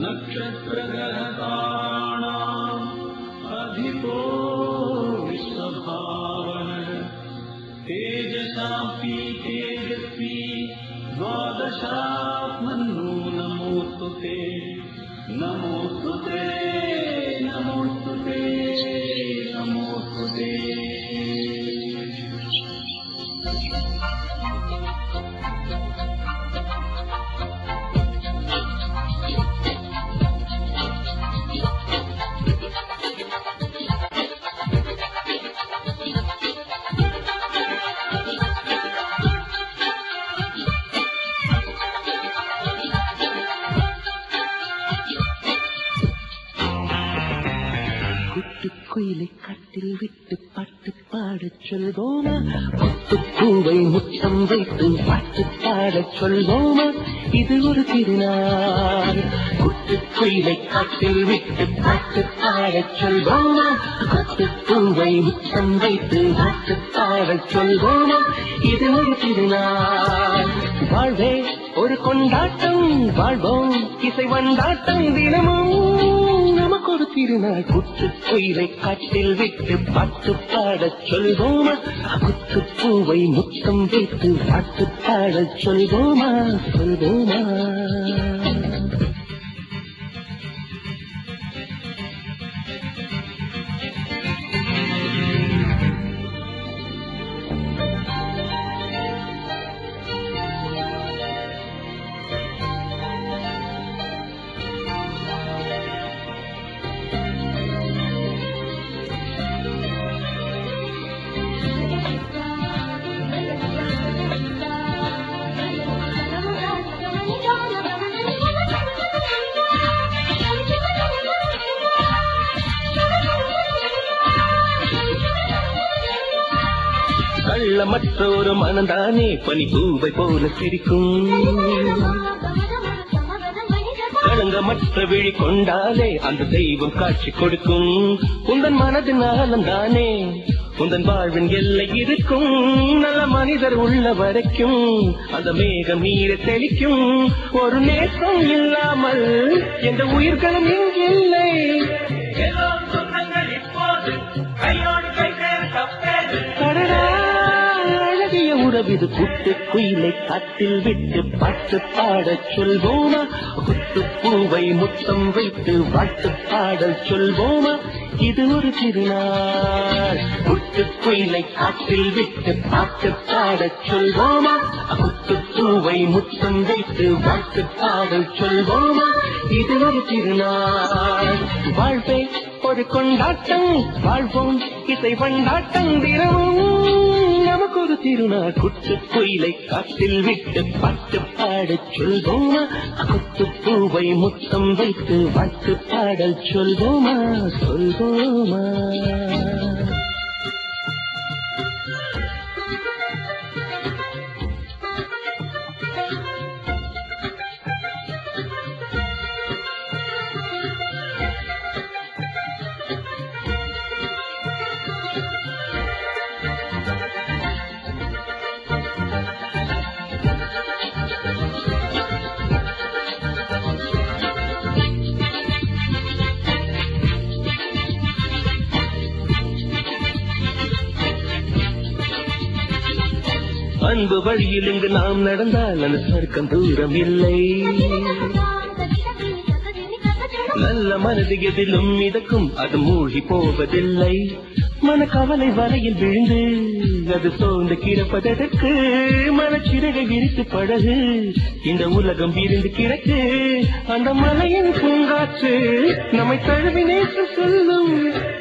नक्षत्रग्रहताराणाम् अधिको विश्वभावनः तेजसापि तेजस्वी द्वादशात्मन्नो नमोऽस्तु ते नमोऽस्तु ते नमोऽस्तु ते नमोऽस्तु ते குட்டுக்குயிலை கட்டில் விட்டு பாட்டு பாடச் சொல்வோமா முத்துப்பூவை முத்தம் வைத்து பாட்டு பாடச் சொல்வோமா இது ஒரு திருநாள் குட்டுக்குயிலை கட்டில் விட்டு பாட்டு பாடச் சொல்வோமா முத்துப்பூவை முத்தம் வைத்து பாட்டு பாடச் சொல்வோமா இது ஒரு திருநாள் வாழ்வே ஒரு கொண்டாட்டம் வாழ்வோம் இசை வந்தாட்டம் தினமும் நமக்கு ஒரு திருநாள் குத்து கோயிலை காட்டில் விட்டு பாட்டு பாடச் சொல்வோமா குத்து பூவை முத்தம் வைத்து பாட்டு பாடச் சொல்வோமா சொல்வோமா கள்ளமற்ற ஒரு மனந்தானே பனி பூவை போல சிரிக்கும் களங்கமற்ற விழி கொண்டாலே அந்த தெய்வம் காட்சி கொடுக்கும் உந்தன் மனதின் ஆனந்தானே உந்தன் வாழ்வின் எல்லை இருக்கும் நல்ல மனிதர் உள்ள வரைக்கும் அந்த மேகம் நீரை தெளிக்கும் ஒரு நேசம் இல்லாமல் எந்த உயிர்களும் இங்கில்லை அடடா, அழகிய உறவிது குட்டு குயிலை காட்டில் விட்டு பாட்டு பாடச் சொல்வோமா குத்து பூவை முத்தம் வைத்து வாட்டு பாடல் சொல்வோமா இது ஒரு திருநாள் குட்டு குயிலை காட்டில் விட்டு பாட்டு பாடச் சொல்வோமா குத்து பூவை முத்தம் வைத்து வாட்டு பாடல் சொல்வோமா இது ஒரு திருநாள் வாழ்வே ஒரு கொண்டாட்டம் வாழ்வோம் இசை கொண்டாட்டம் தினமும் நமக்கு ஒரு திருநாள் குத்து குயிலை காட்டில் விட்டு பாட்டு பாடச் சொல்வோமா குத்து பூவை முத்தம் வைத்து வாட்டு பாடல் சொல்வோமா சொல்வோமா அன்பு வழியில் இங்கு நாம் நடந்தால் அந்த சொர்க்கம் தூரம் இல்லை நல்ல மனது எதிலும் மிதக்கும் அது மூழ்கி போவதில்லை மனக்கவலை வலையில் விழுந்து அது சோர்ந்து கிடப்பதற்கு மனச்சிறகை விரித்து பழகு இந்த உலகம் விரிந்து கிடக்கு அந்த மலையின் பூங்காற்று நம்மை தழுவி நேற்று சொல்லும்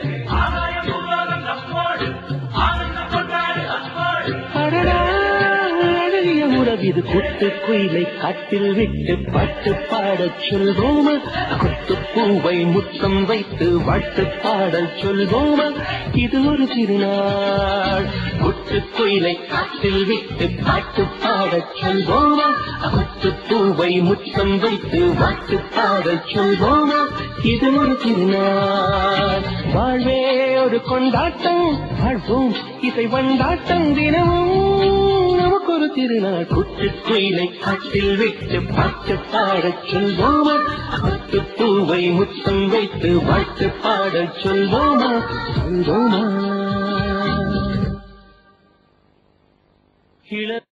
அடடா, அழகிய உறவிது குத்து குயிலை காட்டில் விட்டு பாட்டு பாடச் சொல்வோமா குத்து பூவை முத்தம் வைத்து வாட்டு பாடல் சொல்வோமா இது ஒரு திருநாள் குத்து குயிலை காட்டில் விட்டு பாட்டு பாடச் சொல்வோமா குத்து பூவை முத்தம் வைத்து வாட்டு பாடல் சொல்வோமா இது ஒரு திருநாள் வாழ்வே ஒரு கொண்டாட்டம் வாழ்வோம் இசை வந்தாட்டம் தினமும் நமக்கு நமக்கொரு திருநாள் குட்டு குயிலை காட்டில் விட்டு பாட்டு பாடச் சொல்வோமா பட்டு பூவை முத்தம் வைத்து வாழ்த்து பாடச் சொல்வோமா சொல்வோமா இள